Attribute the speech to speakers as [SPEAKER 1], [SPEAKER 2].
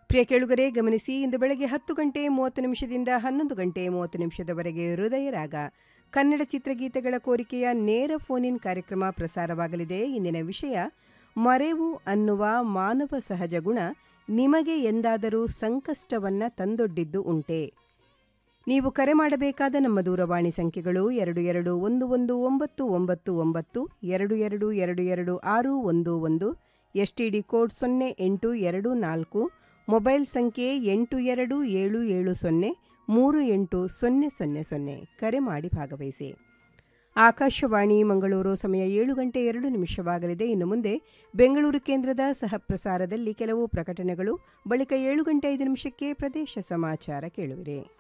[SPEAKER 1] ಪ್ರಿಯ ಕೇಳುಗರೆ ಗಮನಿಸಿ ಇಂದು ಬೆಳಗ್ಗೆ ಹತ್ತು ಗಂಟೆ ಮೂವತ್ತು ನಿಮಿಷದಿಂದ ಹನ್ನೊಂದು ಗಂಟೆ ಮೂವತ್ತು ನಿಮಿಷದವರೆಗೆ ಹೃದಯ ರಾಗ ಕನ್ನಡ ಚಿತ್ರಗೀತೆಗಳ ಕೋರಿಕೆಯ ನೇರ ಫೋನ್ ಇನ್ ಕಾರ್ಯಕ್ರಮ ಪ್ರಸಾರವಾಗಲಿದೆ ಇಂದಿನ ವಿಷಯ ಮರೆವು ಅನ್ನುವ ಮಾನವ ಸಹಜ ಗುಣ ನಿಮಗೆ ಎಂದಾದರೂ ಸಂಕಷ್ಟವನ್ನ ತಂದೊಡ್ಡಿದ್ದು ಉಂಟೆ ನೀವು ಕರೆ ಮಾಡಬೇಕಾದ ನಮ್ಮ ದೂರವಾಣಿ ಸಂಖ್ಯೆಗಳು ಎರಡು ಎರಡು ಒಂದು ಒಂದು ಒಂಬತ್ತು ಒಂಬತ್ತು ಒಂಬತ್ತು ಎರಡು ಎರಡು ಎರಡು ಎರಡು ಆರು ಒಂದು ಒಂದು ಎಸ್ಟಿಡಿ ಕೋಡ್ ಸೊನ್ನೆ ಎಂಟು ಎರಡು ನಾಲ್ಕು ಮೊಬೈಲ್ ಸಂಖ್ಯೆ ಎಂಟು ಎರಡು ಏಳು ಏಳು ಸೊನ್ನೆ ಮೂರು ಎಂಟು ಸೊನ್ನೆ ಸೊನ್ನೆ ಸೊನ್ನೆ ಕರೆ ಮಾಡಿ ಭಾಗವಹಿಸಿ ಆಕಾಶವಾಣಿ ಮಂಗಳೂರು ಸಮಯ ಏಳು ಗಂಟೆ ಎರಡು ನಿಮಿಷವಾಗಲಿದೆ ಇನ್ನು ಮುಂದೆ ಬೆಂಗಳೂರು ಕೇಂದ್ರದ ಸಹ ಪ್ರಸಾರದಲ್ಲಿ ಕೆಲವು ಪ್ರಕಟಣೆಗಳು ಬಳಿಕ ಏಳು ಗಂಟೆ ಐದು ನಿಮಿಷಕ್ಕೆ ಪ್ರದೇಶ ಸಮಾಚಾರ ಕೇಳುವಿರಿ